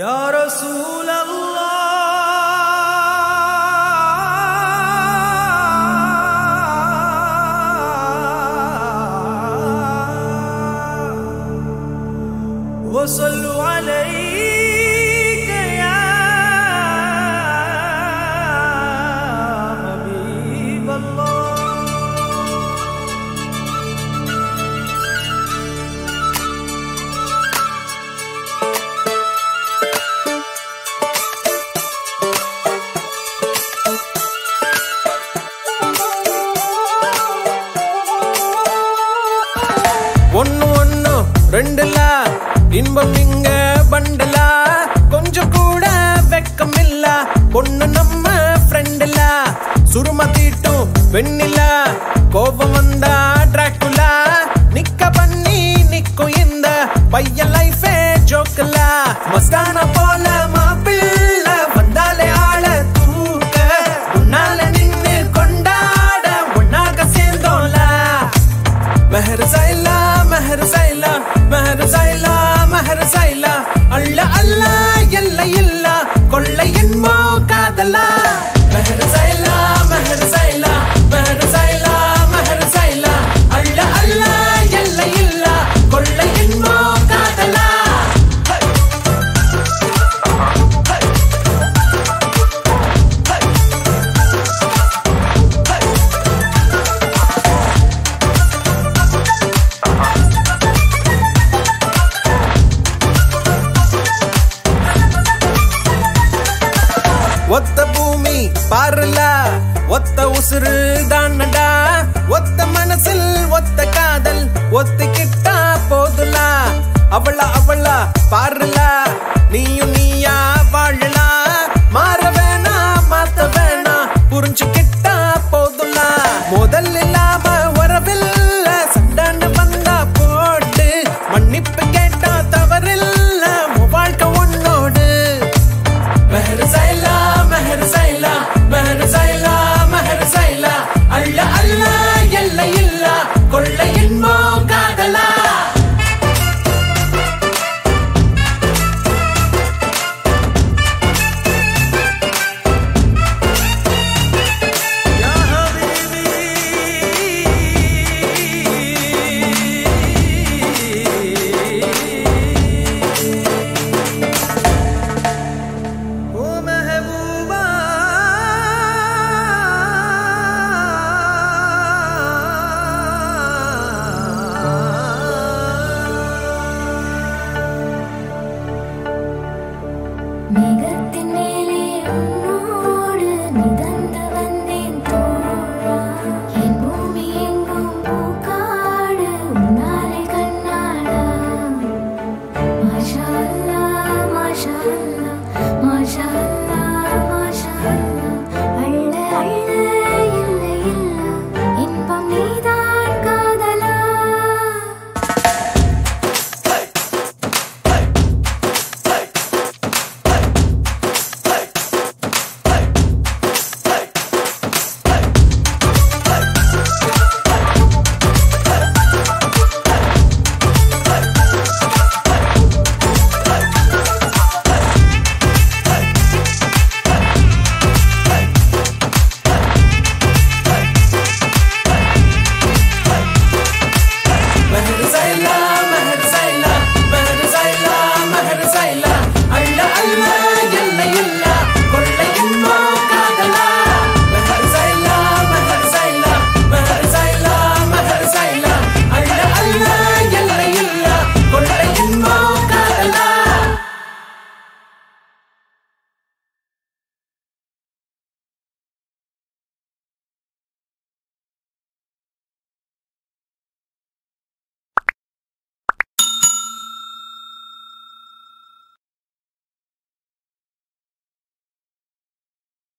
يا رسول الله وصلوا عليك يا حبيب الله ஒன்னு ஒன்னு ரெண்டுல இன்பம் இங்க பண்டல கொஞ்சம் கூட வெக்கம் இல்ல பொண்ணு நம்ம ஃப்ரெண்டுல சுரும தீட்டும் வெண்ணில கோபம் வந்தா டிராக்குலா நிக்க பண்ணி நிக்கும் இந்த பையன் லைஃபே ஜோக்கல மஸ்தான போல மாப்பிள்ள வந்தாலே ஆள தூக்க உன்னால நின்னு கொண்டாட ஒன்னாக சேர்ந்தோம்ல மெஹர் சைலா மெஹர் சைலா மெஹர் சைலா மெஹர் சைலா அள்ள அல்ல எல்லை இல்ல கொள்ளை என்போ காதலா மெஹர் சைலா மெஹர் சைலா மெஹர் சைலா மெஹர் சைலா அள்ள அல்ல எல்லை இல்ல கொள்ளை என்போ காதலா ஒத்த பூமி பாருல ஒத்த உசுறு தானடா ஒத்த மனசில் ஒத்த காதல் ஒத்திக்கிட்டா போதுல அவள அவள பாருல நீயும் நீயா வாழலாம் மாற வேணா மாத்த வேணா புரிஞ்சுக்கிட்டா போதுல முதல்ல